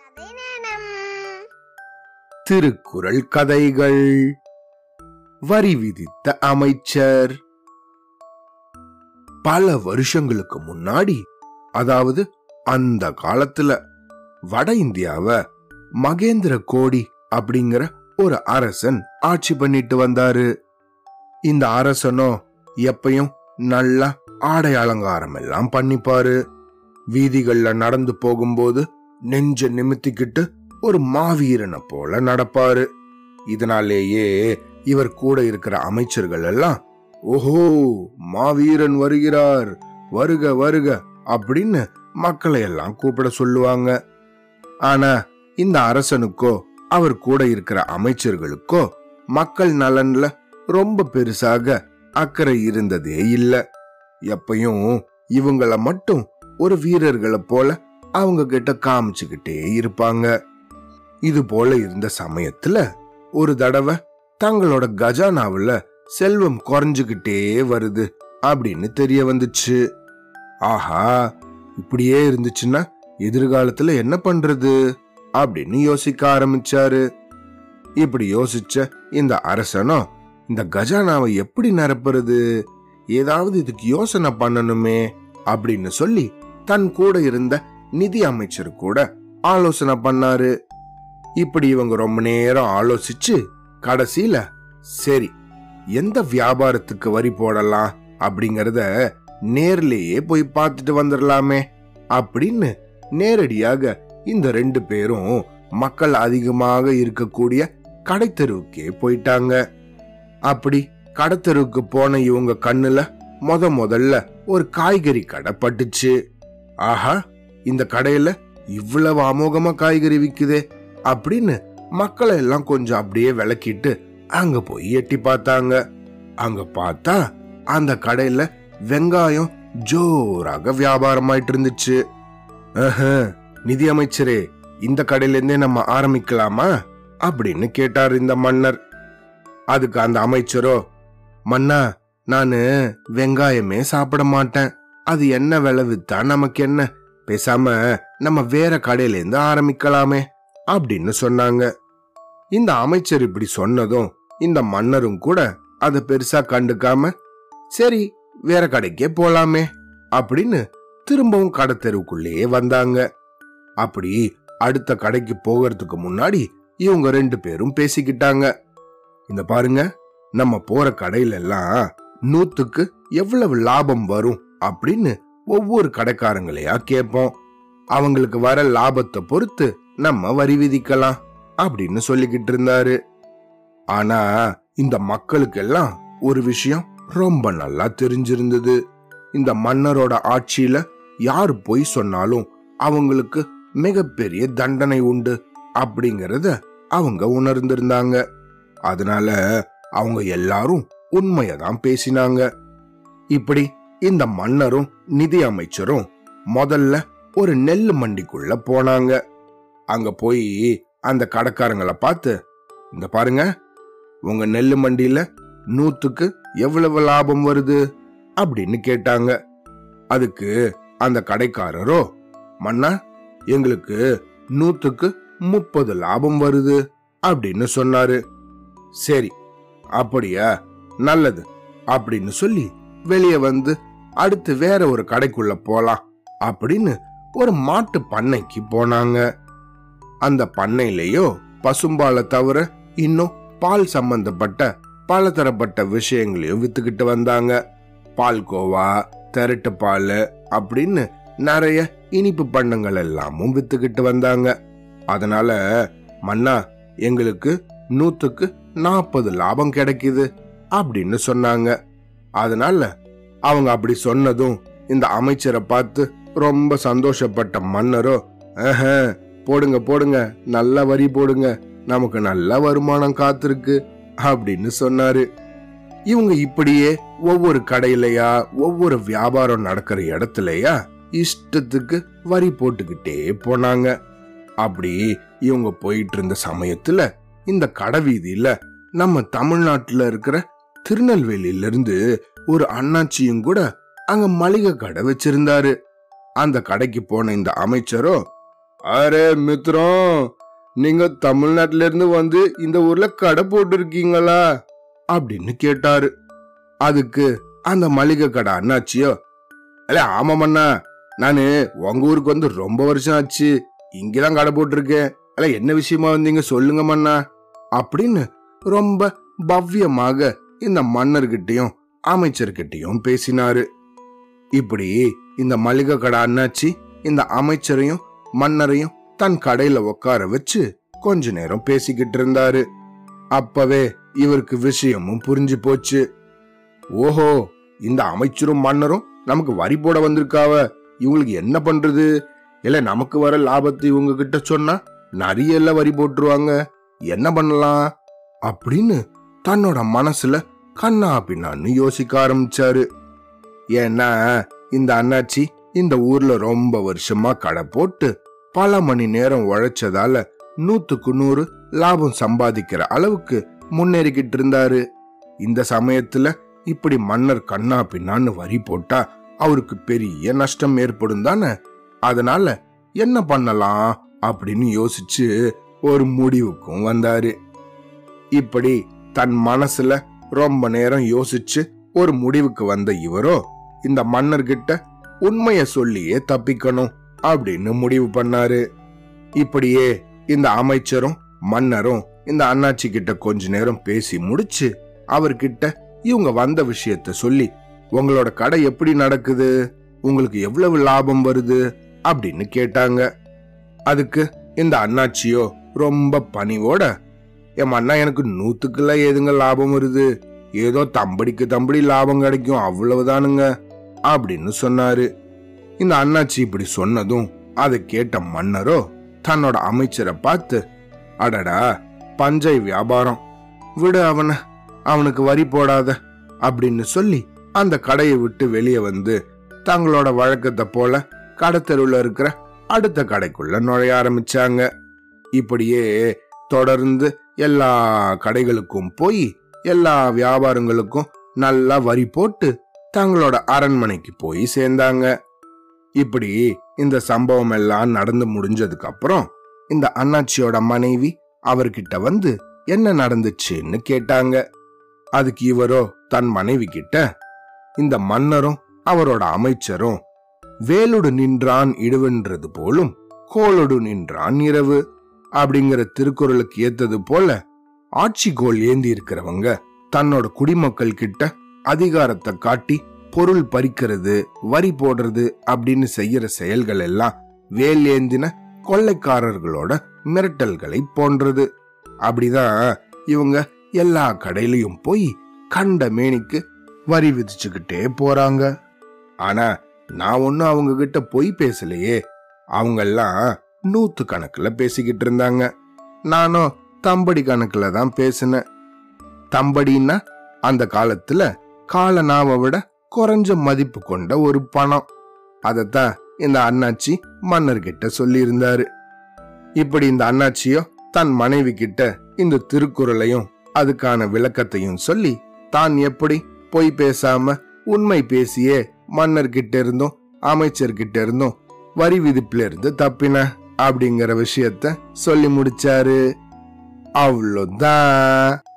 கதை நேரம் திருக்குறள் கதைகள் வரி விதித்த அமைச்சர் பல வருஷங்களுக்கு முன்னாடி அதாவது அந்த காலத்துல வட இந்தியாவ மகேந்திர கோடி அப்படிங்கிற ஒரு அரசன் ஆட்சி பண்ணிட்டு வந்தாரு இந்த அரசனோ எப்பயும் நல்லா ஆடை அலங்காரம் எல்லாம் பண்ணிப்பாரு வீதிகள்ல நடந்து போகும்போது நெஞ்ச நிமித்திக்கிட்டு ஒரு மாவீரனை போல நடப்பாரு இதனாலேயே இவர் கூட இருக்கிற அமைச்சர்கள் எல்லாம் ஓஹோ மாவீரன் வருகிறார் வருக வருக அப்படின்னு மக்களை எல்லாம் கூப்பிட சொல்லுவாங்க ஆனா இந்த அரசனுக்கோ அவர் கூட இருக்கிற அமைச்சர்களுக்கோ மக்கள் நலன்ல ரொம்ப பெருசாக அக்கறை இருந்ததே இல்ல எப்பயும் இவங்கள மட்டும் ஒரு வீரர்களை போல அவங்க கிட்ட காமிச்சுக்கிட்டே இருப்பாங்க இது போல இருந்த சமயத்துல ஒரு தடவை தங்களோட கஜானாவுல செல்வம் குறைஞ்சுகிட்டே வருது அப்படின்னு தெரிய வந்துச்சு ஆஹா இப்படியே இருந்துச்சுன்னா எதிர்காலத்துல என்ன பண்றது அப்படின்னு யோசிக்க ஆரம்பிச்சாரு இப்படி யோசிச்ச இந்த அரசனும் இந்த கஜானாவை எப்படி நிரப்புறது ஏதாவது இதுக்கு யோசனை பண்ணணுமே அப்படின்னு சொல்லி தன் கூட இருந்த நிதி அமைச்சர் கூட ஆலோசனை பண்ணாரு இப்படி இவங்க ரொம்ப நேரம் ஆலோசிச்சு கடைசியில சரி எந்த வியாபாரத்துக்கு வரி போடலாம் அப்படிங்கறத நேர்லயே போய் பார்த்துட்டு வந்துடலாமே அப்படின்னு நேரடியாக இந்த ரெண்டு பேரும் மக்கள் அதிகமாக இருக்கக்கூடிய கடைத்தெருவுக்கே போயிட்டாங்க அப்படி கடைத்தெருவுக்கு போன இவங்க கண்ணுல முத முதல்ல ஒரு காய்கறி கடை பட்டுச்சு ஆஹா இந்த கடையில இவ்வளவு அமோகமா காய்கறி விக்குதே அப்படின்னு மக்களை எல்லாம் கொஞ்சம் அப்படியே விளக்கிட்டு அங்க போய் எட்டி பார்த்தாங்க அங்க பார்த்தா அந்த கடையில வெங்காயம் ஜோராக வியாபாரம் ஆயிட்டு இருந்துச்சு ஆஹா, நிதி அமைச்சரே இந்த கடையில இருந்தே நம்ம ஆரம்பிக்கலாமா அப்படின்னு கேட்டார் இந்த மன்னர் அதுக்கு அந்த அமைச்சரோ மன்னா நானு வெங்காயமே சாப்பிட மாட்டேன் அது என்ன விலை வித்தா நமக்கு என்ன பேசாம நம்ம வேற கடையில இருந்து ஆரம்பிக்கலாமே அப்படின்னு சொன்னாங்க இந்த அமைச்சர் இப்படி சொன்னதும் இந்த மன்னரும் கூட அதை பெருசா கண்டுக்காம சரி வேற கடைக்கே போலாமே அப்படின்னு திரும்பவும் கடை தெருவுக்குள்ளேயே வந்தாங்க அப்படி அடுத்த கடைக்கு போகிறதுக்கு முன்னாடி இவங்க ரெண்டு பேரும் பேசிக்கிட்டாங்க இந்த பாருங்க நம்ம போற கடையில எல்லாம் நூத்துக்கு எவ்வளவு லாபம் வரும் அப்படின்னு ஒவ்வொரு கடைக்காரங்களையா கேட்போம் அவங்களுக்கு வர லாபத்தை பொறுத்து நம்ம வரி விதிக்கலாம் அப்படின்னு சொல்லிக்கிட்டு இருந்தாரு ஆனா இந்த மக்களுக்கெல்லாம் ஒரு விஷயம் ரொம்ப நல்லா தெரிஞ்சிருந்தது இந்த மன்னரோட ஆட்சியில யார் பொய் சொன்னாலும் அவங்களுக்கு மிகப்பெரிய தண்டனை உண்டு அப்படிங்கறத அவங்க உணர்ந்திருந்தாங்க அதனால அவங்க எல்லாரும் உண்மையதான் பேசினாங்க இப்படி இந்த மன்னரும் நிதி அமைச்சரும் முதல்ல ஒரு நெல் மண்டிக்குள்ள போனாங்க அங்க போய் அந்த கடைக்காரங்களை பார்த்து இந்த பாருங்க உங்க நெல் மண்டியில நூத்துக்கு எவ்வளவு லாபம் வருது அப்படின்னு கேட்டாங்க அதுக்கு அந்த கடைக்காரரோ மன்னா எங்களுக்கு நூத்துக்கு முப்பது லாபம் வருது அப்படின்னு சொன்னாரு சரி அப்படியா நல்லது அப்படின்னு சொல்லி வெளியே வந்து அடுத்து வேற ஒரு கடைக்குள்ள போலாம் அப்படின்னு ஒரு மாட்டு பண்ணைக்கு போனாங்க அந்த பண்ணையிலேயோ பசும்பாலை தவிர இன்னும் பால் சம்பந்தப்பட்ட பலதரப்பட்ட விஷயங்களையும் வித்துக்கிட்டு வந்தாங்க பால்கோவா திரட்டு பால் அப்படின்னு நிறைய இனிப்பு பண்டங்கள் எல்லாமும் வித்துக்கிட்டு வந்தாங்க அதனால மன்னா எங்களுக்கு நூத்துக்கு நாற்பது லாபம் கிடைக்குது அப்படின்னு சொன்னாங்க அதனால அவங்க அப்படி சொன்னதும் இந்த அமைச்சரை பார்த்து ரொம்ப சந்தோஷப்பட்ட மன்னரோ "ஆஹா, போடுங்க போடுங்க நல்ல வரி போடுங்க நமக்கு நல்ல வருமானம் காத்திருக்கு அப்படின்னு சொன்னாரு இவங்க இப்படியே ஒவ்வொரு கடையிலயா ஒவ்வொரு வியாபாரம் நடக்கிற இடத்துலயா இஷ்டத்துக்கு வரி போட்டுக்கிட்டே போனாங்க அப்படி இவங்க போயிட்டு இருந்த சமயத்துல இந்த கடை வீதியில நம்ம தமிழ்நாட்டுல இருக்கிற திருநெல்வேலியில இருந்து ஒரு அண்ணாச்சியும் கூட அங்க மளிகை கடை வச்சிருந்தாரு அந்த கடைக்கு போன இந்த அமைச்சரோ அரே மித்ரம் நீங்க தமிழ்நாட்டுல இருந்து வந்து இந்த ஊர்ல கடை போட்டு இருக்கீங்களா அப்படின்னு கேட்டாரு அதுக்கு அந்த மளிகை கடை அண்ணாச்சியோ அல்ல ஆமாமண்ணா நானு உங்க ஊருக்கு வந்து ரொம்ப வருஷம் ஆச்சு இங்கதான் கடை போட்டிருக்கேன் அல்ல என்ன விஷயமா வந்தீங்க சொல்லுங்க மண்ணா அப்படின்னு ரொம்ப பவ்யமாக இந்த மன்னர்கிட்டயும் அமைச்சர்கிட்டயும் பேசினாரு இப்படி இந்த மளிகை கடை அண்ணாச்சி இந்த அமைச்சரையும் மன்னரையும் தன் கடையில உட்கார வச்சு கொஞ்ச நேரம் பேசிக்கிட்டு இருந்தாரு அப்பவே இவருக்கு விஷயமும் புரிஞ்சு போச்சு ஓஹோ இந்த அமைச்சரும் மன்னரும் நமக்கு வரி போட வந்திருக்காவ இவங்களுக்கு என்ன பண்றது இல்ல நமக்கு வர லாபத்தை இவங்க கிட்ட சொன்னா நிறைய எல்லாம் வரி போட்டுருவாங்க என்ன பண்ணலாம் அப்படின்னு தன்னோட மனசுல கண்ணா பின்னான்னு யோசிக்க ஆரம்பிச்சாரு ஏன்னா இந்த அண்ணாச்சி இந்த ஊர்ல ரொம்ப வருஷமா கடை போட்டு பல மணி நேரம் உழைச்சதால நூத்துக்கு நூறு லாபம் சம்பாதிக்கிற அளவுக்கு முன்னேறிக்கிட்டு இருந்தாரு இந்த சமயத்துல இப்படி மன்னர் கண்ணா பின்னான்னு வரி போட்டா அவருக்கு பெரிய நஷ்டம் ஏற்படும் தானே அதனால என்ன பண்ணலாம் அப்படின்னு யோசிச்சு ஒரு முடிவுக்கும் வந்தாரு இப்படி தன் மனசுல ரொம்ப நேரம் யோசிச்சு ஒரு முடிவுக்கு வந்த இவரோ இந்த மன்னர்கிட்ட உண்மைய சொல்லியே தப்பிக்கணும் அப்படின்னு முடிவு பண்ணாரு இப்படியே இந்த அமைச்சரும் மன்னரும் இந்த அண்ணாச்சி கிட்ட கொஞ்ச நேரம் பேசி முடிச்சு அவர்கிட்ட இவங்க வந்த விஷயத்த சொல்லி உங்களோட கடை எப்படி நடக்குது உங்களுக்கு எவ்வளவு லாபம் வருது அப்படின்னு கேட்டாங்க அதுக்கு இந்த அண்ணாச்சியோ ரொம்ப பணிவோட என் அண்ணா எனக்கு நூத்துக்குள்ள ஏதுங்க லாபம் வருது ஏதோ தம்படிக்கு தம்படி லாபம் கிடைக்கும் அவ்வளவுதானுங்க அப்படின்னு சொன்னாரு இந்த அண்ணாச்சி இப்படி சொன்னதும் அதை கேட்ட மன்னரோ தன்னோட அமைச்சரை பார்த்து அடடா பஞ்சை வியாபாரம் விடு அவன அவனுக்கு வரி போடாத அப்படின்னு சொல்லி அந்த கடையை விட்டு வெளியே வந்து தங்களோட வழக்கத்தை போல கடத்தெருவுல இருக்கிற அடுத்த கடைக்குள்ள நுழைய ஆரம்பிச்சாங்க இப்படியே தொடர்ந்து எல்லா கடைகளுக்கும் போய் எல்லா வியாபாரங்களுக்கும் நல்லா வரி போட்டு தங்களோட அரண்மனைக்கு போய் சேர்ந்தாங்க இப்படி இந்த சம்பவம் எல்லாம் நடந்து முடிஞ்சதுக்கு அப்புறம் இந்த அண்ணாச்சியோட மனைவி அவர்கிட்ட வந்து என்ன நடந்துச்சுன்னு கேட்டாங்க அதுக்கு இவரோ தன் மனைவி கிட்ட இந்த மன்னரும் அவரோட அமைச்சரும் வேலுடு நின்றான் இடுவென்றது போலும் கோலொடு நின்றான் இரவு அப்படிங்கிற திருக்குறளுக்கு ஏத்தது போல ஆட்சி கோல் ஏந்தி இருக்கிறவங்க தன்னோட குடிமக்கள் கிட்ட அதிகாரத்தை காட்டி பொருள் பறிக்கிறது வரி போடுறது அப்படின்னு செய்யற செயல்கள் எல்லாம் வேல் ஏந்தின கொள்ளைக்காரர்களோட மிரட்டல்களை போன்றது அப்படிதான் இவங்க எல்லா கடையிலயும் போய் கண்ட மேனிக்கு வரி விதிச்சுக்கிட்டே போறாங்க ஆனா நான் ஒன்னும் அவங்க கிட்ட பொய் பேசலையே அவங்க எல்லாம் நூத்து கணக்குல பேசிக்கிட்டு இருந்தாங்க நானும் தம்படி கணக்குல தான் பேசினேன் தம்படின்னா அந்த காலத்துல காலனாவை விட குறைஞ்ச மதிப்பு கொண்ட ஒரு பணம் அதத்தான் இந்த அண்ணாச்சி மன்னர்கிட்ட சொல்லியிருந்தாரு இப்படி இந்த அண்ணாச்சியோ தன் மனைவி கிட்ட இந்த திருக்குறளையும் அதுக்கான விளக்கத்தையும் சொல்லி தான் எப்படி பொய் பேசாம உண்மை பேசியே மன்னர்கிட்ட இருந்தும் அமைச்சர்கிட்ட இருந்தும் வரி விதிப்புல இருந்து தப்பின அப்படிங்கிற விஷயத்த சொல்லி முடிச்சாரு அவ்வளோதான்